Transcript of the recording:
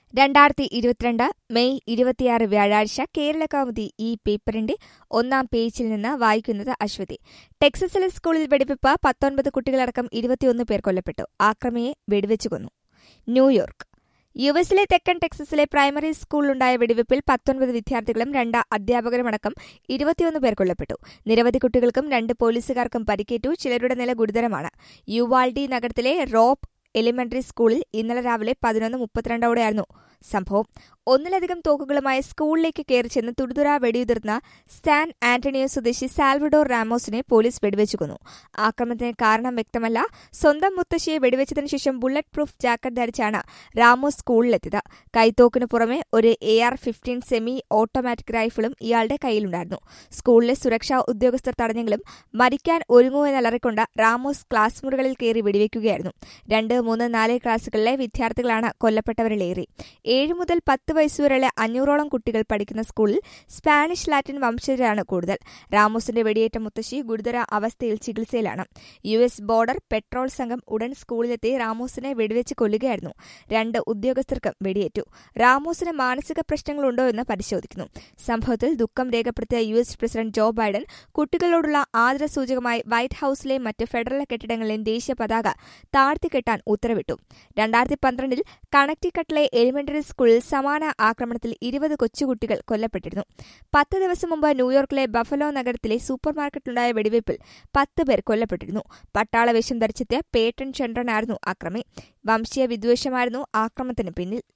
രണ്ടായിരത്തി ഇരുപത്തിരണ്ട് മെയ് ഇരുപത്തിയാറ് വ്യാഴാഴ്ച കേരളകൗമുദി ഈ പേപ്പറിന്റെ ഒന്നാം പേജിൽ നിന്ന് വായിക്കുന്നത് അശ്വതി ടെക്സസിലെ സ്കൂളിൽ വെടിവെപ്പ് പത്തൊൻപത് കുട്ടികളടക്കം ഇരുപത്തിയൊന്ന് പേർ കൊല്ലപ്പെട്ടു ആക്രമിയെ വെടിവെച്ചു കൊന്നു ന്യൂയോർക്ക് യു എസിലെ തെക്കൻ ടെക്സസിലെ പ്രൈമറി സ്കൂളിലുണ്ടായ വെടിവെപ്പിൽ പത്തൊൻപത് വിദ്യാർത്ഥികളും രണ്ട് അധ്യാപകരുമടക്കം ഇരുപത്തിയൊന്ന് പേർ കൊല്ലപ്പെട്ടു നിരവധി കുട്ടികൾക്കും രണ്ട് പോലീസുകാർക്കും പരിക്കേറ്റു ചിലരുടെ നില ഗുരുതരമാണ് യുവാൾഡി നഗരത്തിലെ റോപ്പ് എലിമെന്ററി സ്കൂളിൽ ഇന്നലെ രാവിലെ പതിനൊന്ന് മുപ്പത്തിരണ്ടോടെയായിരുന്നു സംഭവം ഒന്നിലധികം തോക്കുകളുമായി സ്കൂളിലേക്ക് കയറി ചെന്ന് തുടുതുരാ വെടിയുതിർന്ന സാൻ ആന്റണിയോ സ്വദേശി സാൽവഡോർ റാമോസിനെ പോലീസ് വെടിവെച്ചു കൊന്നു ആക്രമണത്തിന് കാരണം വ്യക്തമല്ല സ്വന്തം മുത്തശ്ശിയെ വെടിവെച്ചതിനു ശേഷം ബുള്ളറ്റ് പ്രൂഫ് ജാക്കറ്റ് ധരിച്ചാണ് റാമോസ് സ്കൂളിലെത്തിയത് കൈത്തോക്കിന് പുറമെ ഒരു A R fifteen semi automatic റൈഫിളും ഇയാളുടെ കയ്യിലുണ്ടായിരുന്നു സ്കൂളിലെ സുരക്ഷാ ഉദ്യോഗസ്ഥർ തടഞ്ഞെങ്കിലും മരിക്കാൻ ഒരുങ്ങൂ എന്നലറിക്കൊണ്ട് റാമോസ് ക്ലാസ് മുറികളിൽ കയറി വെടിവെക്കുകയായിരുന്നു രണ്ട് മൂന്ന് നാല് ക്ലാസുകളിലെ വിദ്യാർത്ഥികളാണ് കൊല്ലപ്പെട്ടവരിലേറെ ഏഴ് മുതൽ പത്ത് വയസ്സുവരെയുള്ള അഞ്ഞൂറോളം കുട്ടികൾ പഠിക്കുന്ന സ്കൂളിൽ സ്പാനിഷ് ലാറ്റിൻ വംശജരാണ് കൂടുതൽ റാമോസിന്റെ വെടിയേറ്റ മുത്തശ്ശി ഗുരുതര അവസ്ഥയിൽ ചികിത്സയിലാണ് യു എസ് ബോർഡർ പെട്രോൾ സംഘം ഉടൻ സ്കൂളിലെത്തി റാമോസിനെ വെടിവെച്ച് കൊല്ലുകയായിരുന്നു രണ്ട് ഉദ്യോഗസ്ഥർക്കും വെടിയേറ്റു റാമോസിന് മാനസിക പ്രശ്നങ്ങളുണ്ടോ എന്ന് പരിശോധിക്കുന്നു സംഭവത്തിൽ ദുഃഖം രേഖപ്പെടുത്തിയ U S president Joe Biden കുട്ടികളോടുള്ള ആദരസൂചകമായി വൈറ്റ് ഹൌസിലെയും മറ്റ് ഫെഡറൽ കെട്ടിടങ്ങളിലെയും ദേശീയ പതാക താഴ്ത്തിക്കെട്ടാൻ ഉത്തരവിട്ടു രണ്ടായിരത്തി പന്ത്രണ്ടിൽ കണക്ടിക്കട്ടിലെ എലിമെന്ററി സ്കൂളിൽ സമാന ആക്രമണത്തിൽ ഇരുപത് കൊച്ചുകുട്ടികൾ കൊല്ലപ്പെട്ടിരുന്നു പത്ത് ദിവസം മുമ്പ് ന്യൂയോർക്കിലെ ബഫലോ നഗരത്തിലെ സൂപ്പർമാർക്കറ്റിലുണ്ടായ വെടിവയ്പിൽ പത്ത് പേർ കൊല്ലപ്പെട്ടിരുന്നു പട്ടാള വേഷം ധരിച്ചെത്തിയ പേട്ടൺ ചന്ദ്രനായിരുന്നു ആക്രമി വംശീയ വിദ്വേഷമായിരുന്നു ആക്രമണത്തിന് പിന്നിൽ